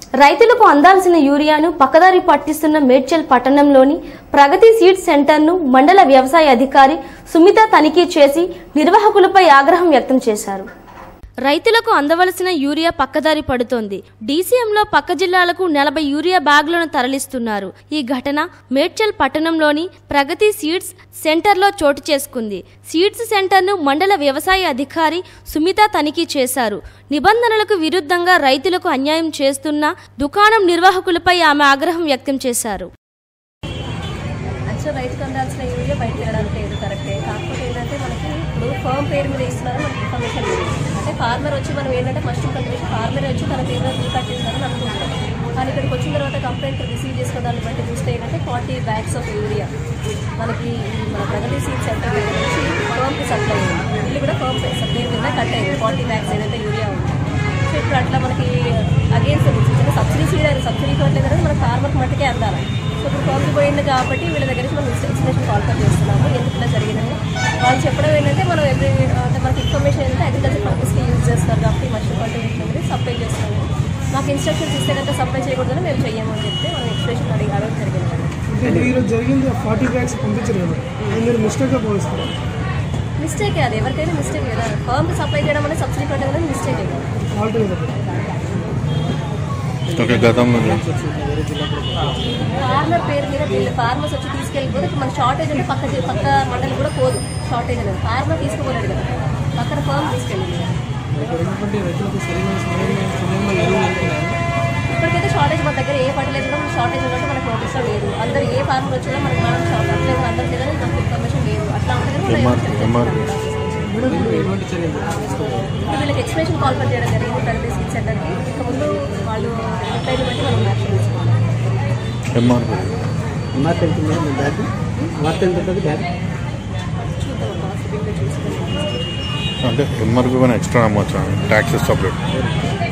రైతులకు అందాల్సిన యూరియాను పక్కదారి పట్టిస్తున్న మేడ్చల్ పట్టణంలోని ప్రగతి సీడ్ సెంటర్ను మండల వ్యవసాయ అధికారి సుమిత తనిఖీ చేసి నిర్వాహకులపై ఆగ్రహం వ్యక్తం చేశారు రైతులకు అందవలసిన యూరియా పక్కదారి పడుతోంది డీసీఎంలో పక్క జిల్లాలకు నలభై యూరియా బ్యాగులను తరలిస్తున్నారు ఈ ఘటన మేడ్చల్ పట్టణంలోని ప్రగతి సీడ్స్ సెంటర్లో చోటు చేసుకుంది సీడ్స్ సెంటర్ను మండల వ్యవసాయ అధికారి సుమిత తనిఖీ చేశారు నిబంధనలకు విరుద్ధంగా రైతులకు అన్యాయం చేస్తున్న దుకాణం నిర్వాహకులపై ఆమె ఆగ్రహం వ్యక్తం చేశారు యాక్చువల్ రైతుకు అందాల్సిన యూరియా బయటకు వెళ్ళడానికి లేదు కరెక్టే కాకపోతే ఏంటంటే మనకి ఇప్పుడు ఫర్మ్ పేరు మీద ఇస్తున్నారు మనకి ఇన్ఫర్మేషన్ లేదు అంటే ఫార్మర్ వచ్చి మనం ఏంటంటే ఫస్ట్ కంటిన్యూషన్ ఫార్మర్ వచ్చి తన పేరు మీద రీకట్ చేస్తారని అనుకుంటున్నాం కానీ ఇక్కడికి వచ్చిన తర్వాత కంప్లైంట్ రిసీవ్ చేసుకున్న దాన్ని బట్టి చూస్తే ఏంటంటే ఫార్టీ బ్యాగ్స్ ఆఫ్ యూరియా మనకి ఈ మన ప్రగతి సీడ్ సెంటర్ దగ్గర నుంచి ఫర్మ్కి సప్లై అయ్యింది ఇల్లు కూడా ఫర్మ్ సప్లై కింద కట్ అయింది ఫార్టీ బ్యాగ్స్ ఏదైతే యూరియా ఉంది సో ఇప్పుడు అట్లా మనకి అగేన్స్ సబ్సిడీ సీడ్ సబ్సిడీ ఇవ్వట్లేదు అనేది మన ఫార్మర్కి మట్టుకే అందాలి సో ఇప్పుడు ఫార్మ్కి పోయింది కాబట్టి వీళ్ళ దగ్గర నుంచి మనం ఎక్స్ప్లెనేషన్ కాల్ చేస్తున్నాము ఎందుకు ఇలా జరిగిందని వాళ్ళు చెప్పడం ఏంటంటే మనం ఎవ్రీ అంటే మనకి ఇన్ఫర్మేషన్ ఏంటంటే అగ్రికల్చర్ పర్పస్కి యూజ్ చేస్తారు కాబట్టి మషిన్ కల్టివేషన్ అనేది సప్లై చేస్తున్నాము మాకు ఇన్స్ట్రక్షన్స్ ఇస్తే కనుక సప్లై చేయకూడదని మేము చెయ్యము అని చెప్తే మనం ఎక్స్ప్రెషన్ అడిగి అడగడం జరిగింది అంటే ఈరోజు జరిగింది ఫార్టీ బ్యాగ్స్ పంపించారు కదా అది మీరు మిస్టేక్గా పోలిస్తారు మిస్టేకే అది ఎవరికైనా మిస్టేక్ కదా ఫార్మ్కి సప్లై చేయడం అనేది సబ్సిడీ పెట్టడం అనేది మిస్టేకే కదా ఫాల్ట్ కదా ఓకే గతంలో ఫార్మర్ పేరు మీద వీళ్ళు ఫార్మర్స్ వచ్చి తీసుకెళ్ళిపోతే ఇప్పుడు మన షార్టేజ్ అంటే పక్క జి- పక్క మండలి కూడా పోదు షార్టేజ్ అనేది ఫార్మర్ తీసుకుపోలేడు కదా పక్కన ఫార్మ్ తీసుకెళ్ళింది ఇప్పటికైతే షార్టేజ్ మన దగ్గర ఏ ఫర్టిలైజర్ కూడా షార్టేజ్ ఉన్నట్టు మనకు నోటీస్లో లేదు అందరు ఏ ఫార్మర్ వచ్చినా మనకి మనం ఫర్టిలైజర్ అందరం లేదని నాకు ఇన్ఫర్మేషన్ లేదు అట్లా ఉంటుంది కూడా MR ఇప్పుడు వీళ్ళకి ఎక్స్ప్రెషన్ కాల్ పర్ చేయడం జరిగింది ప్రగతి సీట్ సెంటర్కి ఇక ముందు వాళ్ళు రిప్లైని బట్టి మనం యాక్షన్ తీసుకోవాలి ఎంఆర్పి ఎంఆర్పి ఎంత ఉంది మీ బ్యాగ్ ఎంఆర్పి ఎంత ఉంటుంది బ్యాగ్ చూద్దాం పాసిబిలిటీ చూసుకుందాం అంటే ఎంఆర్పి పైన ఎక్స్ట్రా అమ్మొచ్చా ట్యాక్సెస్ సపరేట్